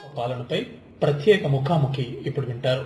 పాలనపై ప్రత్యేక ముఖాముఖి ఇప్పుడు వింటారు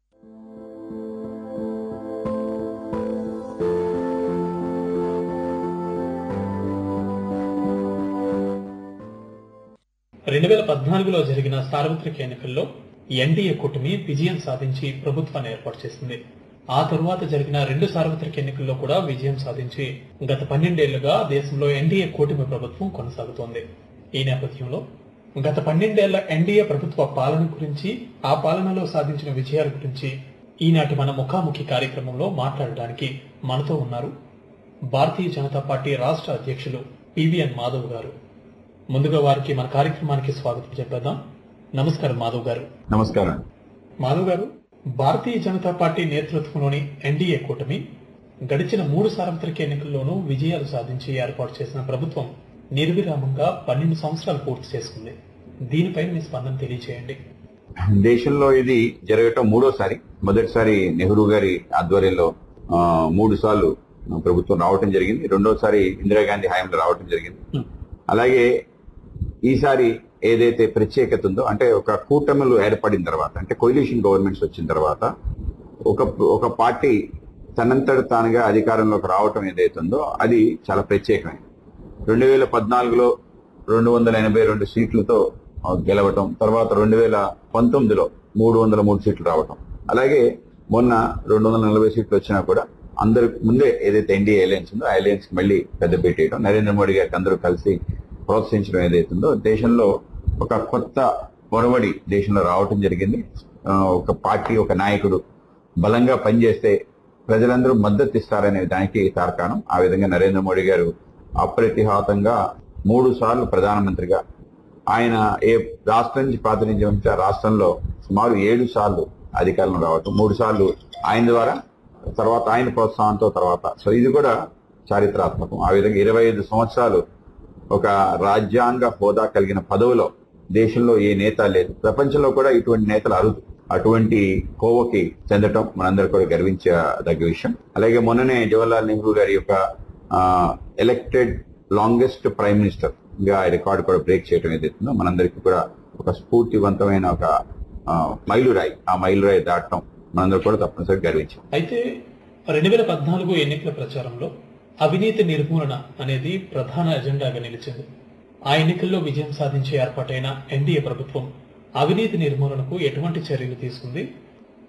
రెండు వేల పద్నాలుగులో జరిగిన సార్వత్రిక ఎన్నికల్లో ఎన్డీఏ కూటమి విజయం సాధించి ప్రభుత్వాన్ని ఏర్పాటు చేసింది ఆ తరువాత జరిగిన రెండు సార్వత్రిక ఎన్నికల్లో కూడా విజయం సాధించి గత పన్నెండేళ్లుగా దేశంలో ఎన్డీఏ కూటమి ప్రభుత్వం కొనసాగుతోంది ఈ నేపథ్యంలో గత పన్నెండేళ్ల ఎన్డీఏ ప్రభుత్వ పాలన గురించి ఆ పాలనలో సాధించిన విజయాల గురించి ఈనాటి మన ముఖాముఖి కార్యక్రమంలో మాట్లాడడానికి మనతో ఉన్నారు భారతీయ జనతా పార్టీ రాష్ట్ర అధ్యక్షులు పివిఎన్ మాధవ్ గారు ముందుగా వారికి మన కార్యక్రమానికి స్వాగతం చెప్పేద్దాం నమస్కారం మాధవ్ గారు నమస్కారం మాధవ్ గారు భారతీయ జనతా పార్టీ నేతృత్వంలోని ఎన్డీఏ కూటమి గడిచిన మూడు సార్వత్రిక ఎన్నికల్లోనూ విజయాలు సాధించి ఏర్పాటు చేసిన ప్రభుత్వం నిర్విరామంగా పన్నెండు సంవత్సరాలు పూర్తి చేసుకుంది దీనిపై మీ స్పందన తెలియజేయండి దేశంలో ఇది జరగటం మూడోసారి మొదటిసారి నెహ్రూ గారి ఆధ్వర్యంలో ఆ, మూడు సార్లు ప్రభుత్వం రావటం జరిగింది రెండోసారి ఇందిరాగాంధీ హయాంలో రావటం జరిగింది హ్మ్. అలాగే ఈసారి ఏదైతే ప్రత్యేకత ఉందో అంటే ఒక కూటమిలు ఏర్పడిన తర్వాత అంటే కొయిలిషన్ గవర్నమెంట్స్ వచ్చిన తర్వాత ఒక ఒక పార్టీ తనంతట తానుగా అధికారంలోకి రావటం ఏదైతే ఉందో అది చాలా ప్రత్యేకమైనది రెండు వేల పద్నాలుగులో రెండు వందల ఎనభై రెండు సీట్లతో ఆ, గెలవటం తర్వాత రెండు వేల పంతొమ్మిదిలో మూడు వందల మూడు సీట్లు రావటం అలాగే మొన్న రెండు వందల నలభై సీట్లు వచ్చినా కూడా అందరు ముందే ఏదైతే ఎన్డీఏ అలయన్స్ ఉందో ఆ అలయన్స్ కి మళ్ళీ పెద్ద పెట్టేయడం నరేంద్ర మోడీ గారికి అందరూ కలిసి ప్రోత్సహించడం ఏదైతే ఉందో దేశంలో ఒక కొత్త పొరవడి దేశంలో రావటం జరిగింది ఆ, ఒక పార్టీ ఒక నాయకుడు బలంగా పనిచేస్తే ప్రజలందరూ మద్దతు ఇస్తారనే దానికి తార్కాణం ఆ విధంగా నరేంద్ర మోడీ గారు అప్రతిహాతంగా మూడు సార్లు ప్రధానమంత్రిగా ఆయన ఏ రాష్ట్రం నుంచి ప్రాతినిధ్యం వహించే ఆ రాష్ట్రంలో సుమారు ఏడు సార్లు అధికారంలో రావటం మూడు సార్లు ఆయన ద్వారా తర్వాత ఆయన ప్రోత్సాహంతో తర్వాత సో ఇది కూడా చారిత్రాత్మకం ఆ విధంగా ఇరవై ఐదు సంవత్సరాలు ఒక రాజ్యాంగ హోదా కలిగిన పదవిలో దేశంలో ఏ నేత లేదు ప్రపంచంలో కూడా ఇటువంటి నేతలు అరుదు అటువంటి కోవకి చెందటం మనందరూ కూడా గర్వించదగ్గ విషయం అలాగే మొన్ననే జవహర్లాల్ నెహ్రూ గారి యొక్క ఎలక్టెడ్ లాంగెస్ట్ ప్రైమ్ మినిస్టర్ గా రికార్డు కూడా బ్రేక్ చేయడం ఏదైతుందో మనందరికీ కూడా ఒక స్ఫూర్తివంతమైన ఒక ఆ, మైలురాయి ఆ మైలురాయి దాటడం మనందరూ కూడా తప్పనిసరిగా గర్వించాం అయితే రెండు వేల పద్నాలుగు ఎన్నికల ప్రచారంలో అవినీతి నిర్మూలన అనేది ప్రధాన ఎజెండాగా నిలిచింది ఆ ఎన్నికల్లో విజయం సాధించి ఏర్పాటైన ఎన్డీఏ ప్రభుత్వం అవినీతి నిర్మూలనకు ఎటువంటి చర్యలు తీసుకుంది